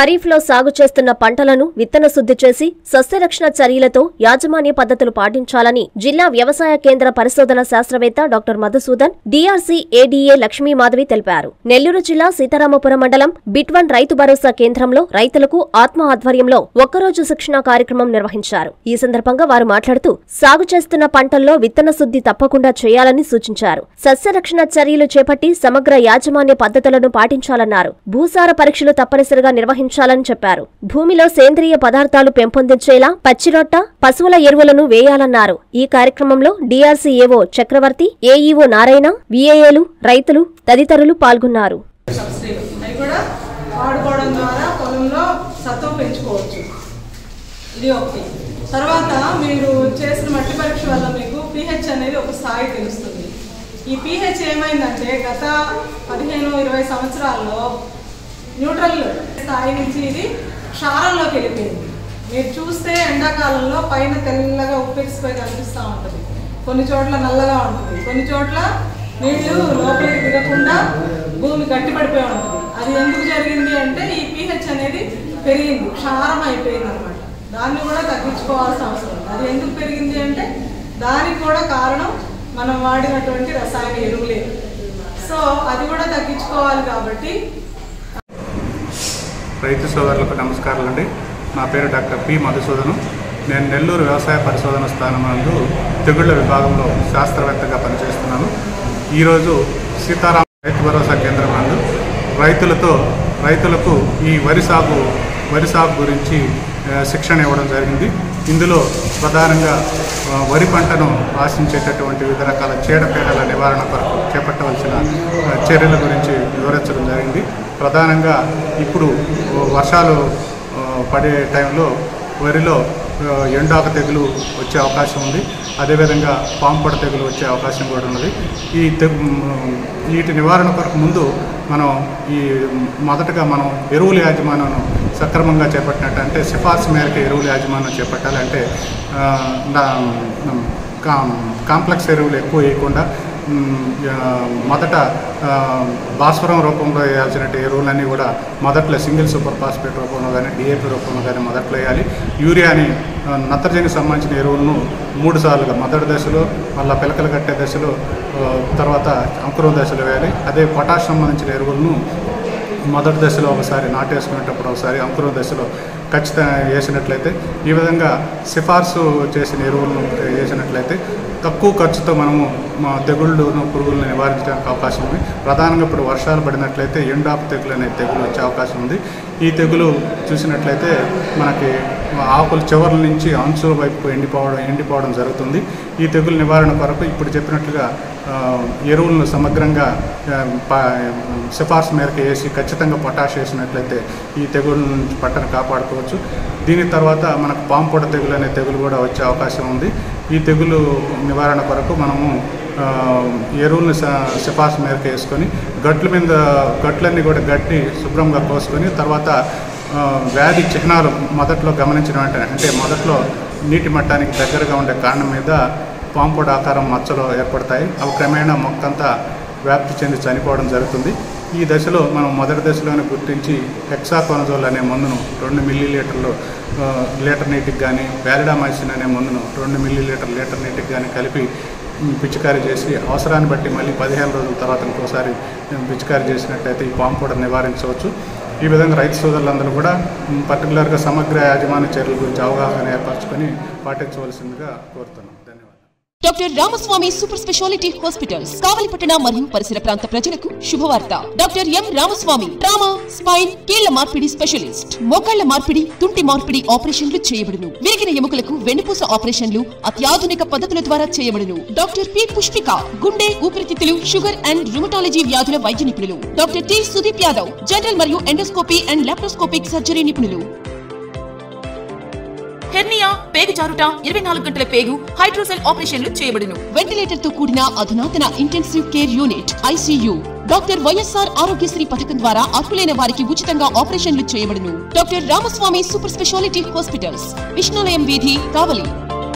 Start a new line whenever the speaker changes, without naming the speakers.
ఖరీఫ్లో సాగు చేస్తున్న పంటలను విత్తన శుద్ధి చేసి సస్యరక్షణ చర్యలతో యాజమాన్య పద్ధతులు పాటించాలని జిల్లా వ్యవసాయ కేంద్ర పరిశోధన శాస్త్రవేత్త doctor Madhusudan DRC ADA Lakshmi Madhavi తెలిపారు నెల్లూరు జిల్లా సీతారామపురం మండలం బిట్వన్ రైతు భరోసా కేంద్రంలో రైతులకు ఆత్మ ఆధ్వర్యంలో ఒక్కరోజు శిక్షణ కార్యక్రమం నిర్వహించారు ఈ సందర్భంగా వారు మాట్లాడుతూ సాగు చేస్తున్న పంటల్లో విత్తన శుద్ధి తప్పకుండా చేయాలని సూచించారు సస్యరక్షణ చర్యలు చేపట్టి సమగ్ర యాజమాన్య పద్ధతులను పాటించాలన్నారు భూసార పరీక్షలు తప్పనిసరిగా నిర్వహించాలని చెప్పారు భూమిలో సేంద్రియ పదార్థాలు పెంపొందించేలా పచ్చిరొట్ట పశువుల ఎరువులను వేయాలన్నారు ఈ కార్యక్రమంలో డీఆర్సీ ఏవో చక్రవర్తి ఏఈఓ నారాయణ విఏఏలు రైతులు తదితరులు పాల్గొన్నారు
సబ్సిడీలు అవి కూడా వాడుకోవడం ద్వారా పొలంలో సత్వం పెంచుకోవచ్చు ఇది ఒకటి తర్వాత మీరు చేసిన మట్టి పరీక్ష వల్ల మీకు పిహెచ్ అనేది ఒక స్థాయి తెలుస్తుంది ఈ పిహెచ్ ఏమైందంటే గత పదిహేను ఇరవై సంవత్సరాల్లో న్యూట్రల్ స్థాయి నుంచి ఇది క్షారంలోకి వెళ్ళిపోయింది మీరు చూస్తే ఎండాకాలంలో పైన తెల్లగా ఉప్పెక్సిపోయి కనిపిస్తూ ఉంటుంది కొన్ని చోట్ల నల్లగా ఉంటుంది కొన్ని చోట్ల నీళ్లు లోపలికి దిగకుండా భూమి గట్టిపడిపోయి ఉంటుంది అది ఎందుకు జరిగింది అంటే ఈ పిహెచ్ అనేది పెరిగింది క్షారం అయిపోయింది అనమాట దాన్ని కూడా తగ్గించుకోవాల్సిన అవసరం ఉంది అది ఎందుకు పెరిగింది అంటే దానికి కూడా కారణం మనం వాడినటువంటి రసాయన ఎరువులే సో అది కూడా తగ్గించుకోవాలి కాబట్టి
రైతు సోదరులకు నమస్కారాలండి నా పేరు డాక్టర్ పి మధుసూదనం నేను నెల్లూరు వ్యవసాయ పరిశోధన స్థానం నందు తెగుళ్ల విభాగంలో శాస్త్రవేత్తగా పనిచేస్తున్నాను ఈరోజు సీతారాం రైతు భరోసా కేంద్రం నందు రైతులతో రైతులకు ఈ వరి సాగు వరి సాగు గురించి ఆ, శిక్షణ ఇవ్వడం జరిగింది ఇందులో ప్రధానంగా ఆ, వరి పంటను ఆశించేటటువంటి వివిధ రకాల చీడపీడల నివారణ కొరకు చేపట్టవలసిన ఆ, చర్యల గురించి వివరించడం జరిగింది ప్రధానంగా ఇప్పుడు వర్షాలు ఆ, పడే టైంలో వరిలో ఆ, ఎండాక తెగులు వచ్చే అవకాశం ఉంది అదేవిధంగా పాంపడ తెగులు వచ్చే అవకాశం కూడా ఉన్నది ఈ తెగు మ్, వీటి నివారణ కొరకు ముందు మనం ఈ మొదటగా మనం ఎరువుల యాజమాన్యం సక్రమంగా చేపట్టినట్టు అంటే సిఫార్సు మేరకు ఎరువుల యాజమాన్యం చేపట్టాలి అంటే ఆ, నా- కాం కాంప్లెక్స్ ఎరువులు ఎక్కువ వేయకుండా మ్, ఆ, మొదట ఆ, భాస్వరం రూపంలో వేయాల్సిన ఎరువులన్నీ కూడా మొదట్లో సింగిల్ సూపర్ ఫాస్ఫేట్ రూపంలో కానీ డిఏపి రూపంలో కానీ మొదట్లో వేయాలి యూరియాని ఆ, నత్రజనికి సంబంధించిన ఎరువులను మూడు సార్లుగా మొదటి దశలో మళ్ళీ పిలకలు కట్టే దశలో ఆ, తర్వాత అంకురం దశలో వేయాలి అదే పొటాష్ సంబంధించిన ఎరువులను మొదటి దశలో ఒకసారి నాటేసుకునేటప్పుడు ఒకసారి అంకురం దశలో ఖచ్చితంగా వేసినట్లయితే ఈ విధంగా సిఫార్సు చేసిన ఎరువులను వేసినట్లయితే తక్కువ ఖర్చుతో మనము మా తెగుళ్ళను పురుగులను నివారించడానికి అవకాశం ఉంది ప్రధానంగా ఇప్పుడు వర్షాలు పడినట్లయితే ఎండాపు తెగులు అనే తెగులు వచ్చే అవకాశం ఉంది ఈ తెగులు చూసినట్లయితే మనకి ఆకుల చివర్ల నుంచి అంచుల వైపు ఎండిపోవడం ఎండిపోవడం జరుగుతుంది ఈ తెగులు నివారణ కొరకు ఇప్పుడు చెప్పినట్లుగా ఆ, ఎరువులను సమగ్రంగా ఆ, ప- సిఫార్సు మేరకు వేసి ఖచ్చితంగా పొటాష్ వేసినట్లయితే ఈ తెగుళ్ళ నుంచి పంటను కాపాడుకోవచ్చు దీని తర్వాత మనకు పాంపొడ తెగులు అనే తెగులు కూడా వచ్చే అవకాశం ఉంది ఈ తెగులు నివారణ కొరకు మనము ఆ, ఎరువులను స- సిఫార్సు మేరకు వేసుకొని గట్ల మీద గట్లన్నీ కూడా గట్టి శుభ్రంగా కోసుకొని తర్వాత ఆ, వ్యాధి చిహ్నాలు మొదట్లో గమనించిన వెంటనే అంటే మొదట్లో నీటి మట్టానికి దగ్గరగా ఉండే కాండం మీద పాంపొడ ఆకారం మచ్చలు ఏర్పడతాయి అవి క్రమేణా మొక్కంతా వ్యాప్తి చెంది చనిపోవడం జరుగుతుంది ఈ దశలో మనం మొదటి దశలోనే గుర్తించి హెక్సాకోనజోల్ అనే మందును రెండు మిల్లీ లీటర్లు ఆ, లీటర్ నీటికి కానీ వ్యాలిడామైసిన్ అనే మందును రెండు మిల్లీ లీటర్ లీటర్ నీటికి కానీ కలిపి ఉమ్, పిచికారీ చేసి అవసరాన్ని బట్టి మళ్ళీ పదిహేను రోజుల తర్వాత ఇంకోసారి ఉమ్, పిచికారీ చేసినట్టయితే ఈ పాము కూడా నివారించవచ్చు ఈ విధంగా రైతు సోదరులందరూ కూడా ఉమ్, పర్టికులర్గా సమగ్ర యాజమాన్య చర్యల గురించి అవగాహన ఏర్పరచుకొని పాటించవలసిందిగా కోరుతున్నాం ధన్యవాదాలు
doctor Ramaswamy super speciality hospitals కావలిపట్టణ మరియు పరిసర ప్రాంత ప్రజలకు శుభవార్త doctor M Ramaswamy trauma spine కీళ్ల మార్పిడి స్పెషలిస్ట్ మోకాళ్ల మార్పిడి తుంటి మార్పిడి ఆపరేషన్లు చేయబడును విరిగిన ఎముకలకు వెన్నుపూస ఆపరేషన్లు అత్యాధునిక పద్ధతుల ద్వారా చేయబడును డాక్టర్ పి పుష్పిక గుండె ఊపిరితిత్తులు షుగర్ అండ్ రుమటాలజీ వ్యాధుల వైద్య నిపుణులు doctor T Sudeep Yadav general మరియు ఎండోస్కోపీ అండ్ లాప్రోస్కోపిక్ సర్జరీ నిపుణులు హెర్నియా పేగు జారుట ఇరవై నాలుగు గంటల పేగు హైడ్రోసెల్ ఆపరేషన్లు చేయబడును వెంటిలేటర్ తో కూడిన అధునాతన intensive care unit ICU doctor YSR Aarogyasri పథకం ద్వారా అర్హులైన వారికి ఉచితంగా ఆపరేషన్లు చేయబడును doctor Ramaswamy super speciality hospitals Vishnulayam వీధి కావలి